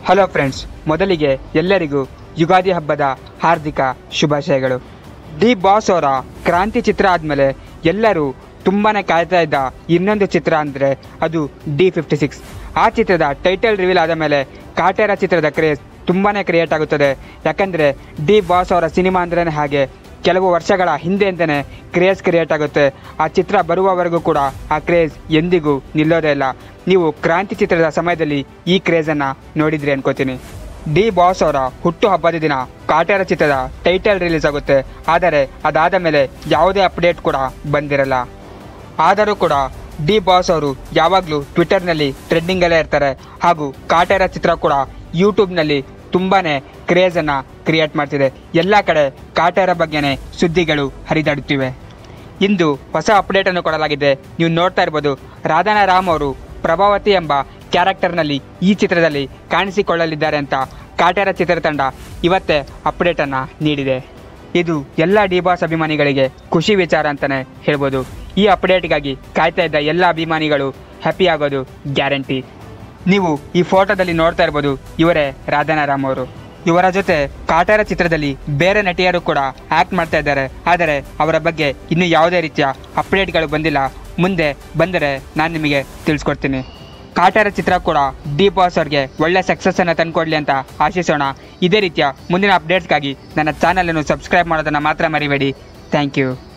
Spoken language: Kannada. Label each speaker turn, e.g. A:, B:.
A: ಹಲೋ ಫ್ರೆಂಡ್ಸ್ ಮೊದಲಿಗೆ ಎಲ್ಲರಿಗೂ ಯುಗಾದಿ ಹಬ್ಬದ ಹಾರ್ದಿಕ ಶುಭಾಶಯಗಳು ಡಿ ಬಾಸ್ ಅವರ ಕ್ರಾಂತಿ ಚಿತ್ರ ಆದಮೇಲೆ ಎಲ್ಲರೂ ತುಂಬಾನೇ ಕಾಯ್ತಾ ಇದ್ದ ಇನ್ನೊಂದು ಚಿತ್ರ ಅಂದರೆ ಅದು ಡಿ ಫಿಫ್ಟಿ ಸಿಕ್ಸ್ ಆ ಚಿತ್ರದ ಟೈಟಲ್ ರಿವೀಲ್ ಆದ ಮೇಲೆ ಕಾಟೇರ ಚಿತ್ರದ ಕ್ರೇಜ್ ತುಂಬಾನೇ ಕ್ರಿಯೇಟ್ ಆಗುತ್ತದೆ ಯಾಕಂದರೆ ಡಿ ಬಾಸ್ ಅವರ ಸಿನಿಮಾ ಅಂದ್ರೇ ಹಾಗೆ ಕೆಲವು ವರ್ಷಗಳ ಹಿಂದೆಂದನೇ ಕ್ರೇಜ್ ಕ್ರಿಯೇಟ್ ಆಗುತ್ತೆ ಆ ಚಿತ್ರ ಬರುವವರೆಗೂ ಕೂಡ ಆ ಕ್ರೇಜ್ ಎಂದಿಗೂ ನಿಲ್ಲೋದೇ ಇಲ್ಲ ನೀವು ಕ್ರಾಂತಿ ಚಿತ್ರದ ಸಮಯದಲ್ಲಿ ಈ ಕ್ರೇಜನ್ನು ನೋಡಿದ್ರಿ ಅನ್ಕೋತೀನಿ ಡಿ ಬಾಸ್ ಅವರ ಹುಟ್ಟು ಹಬ್ಬದ ದಿನ ಕಾಟೇರ ಚಿತ್ರದ ಟೈಟಲ್ ರಿಲೀಸ್ ಆಗುತ್ತೆ ಆದರೆ ಅದಾದ ಮೇಲೆ ಯಾವುದೇ ಅಪ್ಡೇಟ್ ಕೂಡ ಬಂದಿರಲ್ಲ ಆದರೂ ಕೂಡ ಡಿ ಬಾಸ್ ಅವರು ಯಾವಾಗಲೂ ಟ್ವಿಟರ್ನಲ್ಲಿ ಟ್ರೆಂಡಿಂಗಲ್ಲೇ ಇರ್ತಾರೆ ಹಾಗೂ ಕಾಟೇರ ಚಿತ್ರ ಕೂಡ ಯೂಟ್ಯೂಬ್ನಲ್ಲಿ ತುಂಬಾನೇ ಕ್ರೇಜನ್ನು ಕ್ರಿಯೇಟ್ ಮಾಡ್ತಿದೆ ಎಲ್ಲ ಕಡೆ ಕಾಟೇರ ಬಗ್ಗೆನೇ ಸುದ್ದಿಗಳು ಹರಿದಾಡುತ್ತಿವೆ ಇಂದು ಹೊಸ ಅಪ್ಡೇಟನ್ನು ಕೊಡಲಾಗಿದೆ ನೀವು ನೋಡ್ತಾ ಇರ್ಬೋದು ರಾಧಾನಾ ರಾಮ್ ಅವರು ಪ್ರಭಾವತಿ ಎಂಬ ಕ್ಯಾರೆಕ್ಟರ್ನಲ್ಲಿ ಈ ಚಿತ್ರದಲ್ಲಿ ಕಾಣಿಸಿಕೊಳ್ಳಲಿದ್ದಾರೆ ಅಂತ ಕಾಟೇರ ಚಿತ್ರತಂಡ ಇವತ್ತೇ ಅಪ್ಡೇಟನ್ನು ನೀಡಿದೆ ಇದು ಎಲ್ಲ ಡಿ ಬಾಸ್ ಅಭಿಮಾನಿಗಳಿಗೆ ಖುಷಿ ವಿಚಾರ ಅಂತಲೇ ಹೇಳ್ಬೋದು ಈ ಅಪ್ಡೇಟ್ಗಾಗಿ ಕಾಯ್ತಾ ಇದ್ದ ಎಲ್ಲ ಅಭಿಮಾನಿಗಳು ಹ್ಯಾಪಿ ಆಗೋದು ಗ್ಯಾರಂಟಿ ನೀವು ಈ ಫೋಟೋದಲ್ಲಿ ನೋಡ್ತಾ ಇರ್ಬೋದು ಇವರೇ ರಾಧಾನಾರಾಮ್ ಅವರು ಇವರ ಜೊತೆ ಕಾಟೇರ ಚಿತ್ರದಲ್ಲಿ ಬೇರೆ ನಟಿಯರು ಕೂಡ ಆಕ್ಟ್ ಮಾಡ್ತಾ ಇದ್ದಾರೆ ಆದರೆ ಅವರ ಬಗ್ಗೆ ಇನ್ನೂ ಯಾವುದೇ ರೀತಿಯ ಅಪ್ಡೇಟ್ಗಳು ಬಂದಿಲ್ಲ ಮುಂದೆ ಬಂದರೆ ನಾನು ನಿಮಗೆ ತಿಳಿಸ್ಕೊಡ್ತೀನಿ ಕಾಟೇರ ಚಿತ್ರ ಕೂಡ ಡಿ ಬಾಸ್ ಅವ್ರಿಗೆ ಒಳ್ಳೆ ಸಕ್ಸಸ್ ಅನ್ನು ತಂದ್ಕೊಡ್ಲಿ ಅಂತ ಆಶಿಸೋಣ ಇದೇ ರೀತಿಯ ಮುಂದಿನ ಅಪ್ಡೇಟ್ಸ್ಗಾಗಿ ನನ್ನ ಚಾನಲನ್ನು ಸಬ್ಸ್ಕ್ರೈಬ್ ಮಾಡೋದನ್ನು ಮಾತ್ರ ಮರಿಬೇಡಿ ಥ್ಯಾಂಕ್ ಯು